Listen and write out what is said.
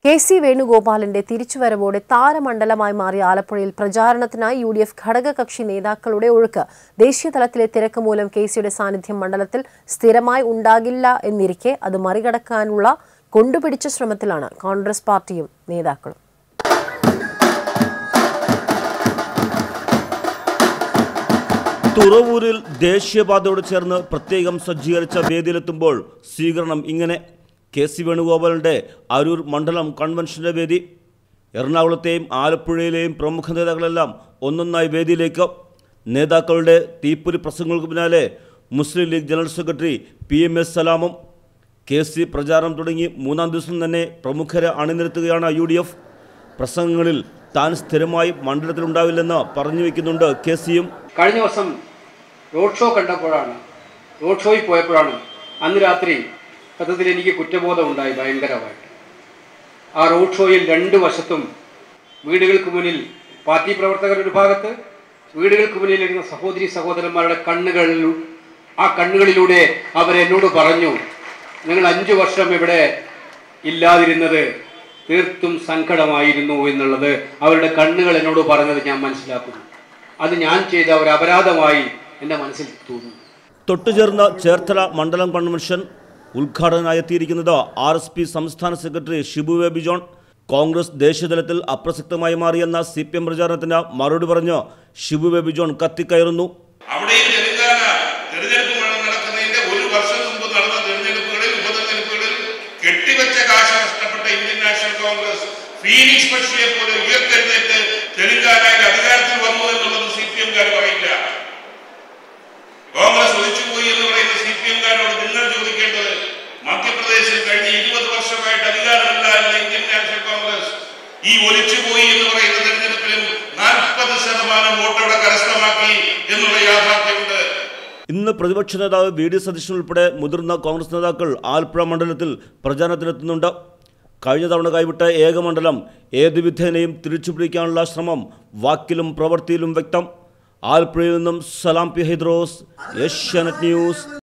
K C വേണുഗോപാലിന്റെ തിരിച്ചുവരവോടെ താരമണ്ഡലമായി മാറിയ ആലപ്പുഴയിൽ പ്രചാരണത്തിനായി യു ഡി എഫ് ഘടകകക്ഷി നേതാക്കളുടെ ഒഴുക്ക് ദേശീയ തലത്തിലെ തിരക്ക് മൂലം കെ സിയുടെ സാന്നിധ്യം മണ്ഡലത്തിൽ സ്ഥിരമായി ഉണ്ടാകില്ല എന്നിരിക്കെ അത് മറികടക്കാനുള്ള കൊണ്ടുപിടിച്ച ശ്രമത്തിലാണ് കോൺഗ്രസ് പാർട്ടിയും നേതാക്കളും തുറവൂരിൽ ദേശീയപാതയോട് ചേർന്ന് പ്രത്യേകം സജ്ജീകരിച്ച വേദിയിലെത്തുമ്പോൾ സ്വീകരണം ഇങ്ങനെ കെ സി വേണുഗോപാലിൻ്റെ അരൂർ മണ്ഡലം കൺവെൻഷന്റെ വേദി എറണാകുളത്തെയും ആലപ്പുഴയിലെയും പ്രമുഖ നേതാക്കളെല്ലാം ഒന്നൊന്നായി വേദിയിലേക്ക് നേതാക്കളുടെ തീപ്പൊരി പ്രസംഗങ്ങൾക്ക് പിന്നാലെ Muslim League general secretary P M S സലാമും കെ സി പ്രചാരണം തുടങ്ങി മൂന്നാം ദിവസം തന്നെ പ്രമുഖരെ അണിനിരത്തുകയാണ് യു ഡി എഫ് പ്രസംഗങ്ങളിൽ താൻ സ്ഥിരമായി മണ്ഡലത്തിലുണ്ടാവില്ലെന്ന് പറഞ്ഞു വയ്ക്കുന്നുണ്ട് കെ സിയും കഴിഞ്ഞ ദിവസം റോഡ് ഷോ കണ്ടപ്പോഴാണ് റോഡ് ഷോയിൽ പോയപ്പോഴാണ് അന്ന് രാത്രി സത്യത്തിൽ എനിക്ക് കുറ്റബോധം ഉണ്ടായി ഭയങ്കരമായിട്ട് ആ റോഡ് ഷോയിൽ രണ്ട് വശത്തും വീടുകൾക്ക് മുന്നിൽ പാർട്ടി പ്രവർത്തകരുടെ ഒരു ഭാഗത്ത് വീടുകൾക്ക് മുന്നിൽ ഇരുന്ന സഹോദരി സഹോദരന്മാരുടെ കണ്ണുകളിൽ ആ കണ്ണുകളിലൂടെ അവരെന്നോട് പറഞ്ഞു നിങ്ങൾ അഞ്ചു വർഷം ഇവിടെ ഇല്ലാതിരുന്നത് തീർത്തും സങ്കടമായിരുന്നു എന്നുള്ളത് അവരുടെ കണ്ണുകൾ എന്നോട് പറഞ്ഞത് ഞാൻ മനസ്സിലാക്കുന്നു അത് ഞാൻ ചെയ്ത ഒരു അപരാധമായി എൻ്റെ മനസ്സിൽ തോന്നുന്നു തൊട്ടുചേർന്ന ചേർത്തല മണ്ഡലം കൺവെൻഷൻ ഉദ്ഘാടകനായി എത്തിയിരിക്കുന്നത് ആർ എസ് പി സംസ്ഥാന സെക്രട്ടറി ഷിബു ബേബി ജോൺ കോൺഗ്രസ് ദേശീയതലത്തിൽ അപ്രസക്തമായി മാറിയെന്ന സി പി എം പ്രചാരണത്തിന് മറുപടി പറഞ്ഞ് ഷിബു ബേബി ജോൺ കത്തിക്കയറുന്നു അവിടെയും തെലങ്കാന തെരഞ്ഞെടുപ്പ് മഴ നടക്കുന്നതിന്റെ ഒരു വർഷം മുമ്പ് നടന്ന തെരഞ്ഞെടുപ്പുകളിൽ ഉപതെരഞ്ഞെടുപ്പുകളിൽ കെട്ടിവെച്ച കാശ് നഷ്ടപ്പെട്ട ഇന്ത്യൻ നാഷണൽ കോൺഗ്രസ് ഫീനിക്സ് പക്ഷിയെ പോലെ ഉയർത്തെഴുന്നേറ്റ് തെലങ്കാനയിൽ അധികാരത്തിൽ വന്നു എന്നുള്ളത് സി പി എംകാർ പറയില്ല കോൺഗ്രസ് ഒലിച്ചുപോയി എന്ന് പറയുന്ന സി പി എംകാരോട് നിങ്ങൾ ചോദിക്കേണ്ടത് മധ്യപ്രദേശിൽ കഴിഞ്ഞ ഇരുപത് വർഷമായിട്ട് അധികാരമില്ലായിരുന്ന ഇന്ത്യൻ നാഷണൽ കോൺഗ്രസ് ഈ ഒലിച്ചുപോയി എന്ന് പറയുന്ന തെരഞ്ഞെടുപ്പിലും നാൽപ്പത് ശതമാനം വോട്ടോടെ കരസ്ഥമാക്കി എന്നുള്ള യാഥാർത്ഥ്യമുണ്ട് ഇന്ന് പ്രതിപക്ഷ നേതാവ് വി ഡി സതീശൻ ഉൾപ്പെടെ മുതിർന്ന കോൺഗ്രസ് നേതാക്കൾ ആലപ്പുഴ മണ്ഡലത്തിൽ പ്രചാരണത്തിനെത്തുന്നുണ്ട് കഴിഞ്ഞ തവണ കൈവിട്ട ഏക മണ്ഡലം ഏത് വിധേനയും തിരിച്ചുപിടിക്കാനുള്ള ശ്രമം വാക്കിലും പ്രവൃത്തിയിലും വ്യക്തം ആലപ്പുഴയിൽ നിന്നും സലാം പി ഹൈദ്രോസ് ഏഷ്യാനെറ്റ് ന്യൂസ്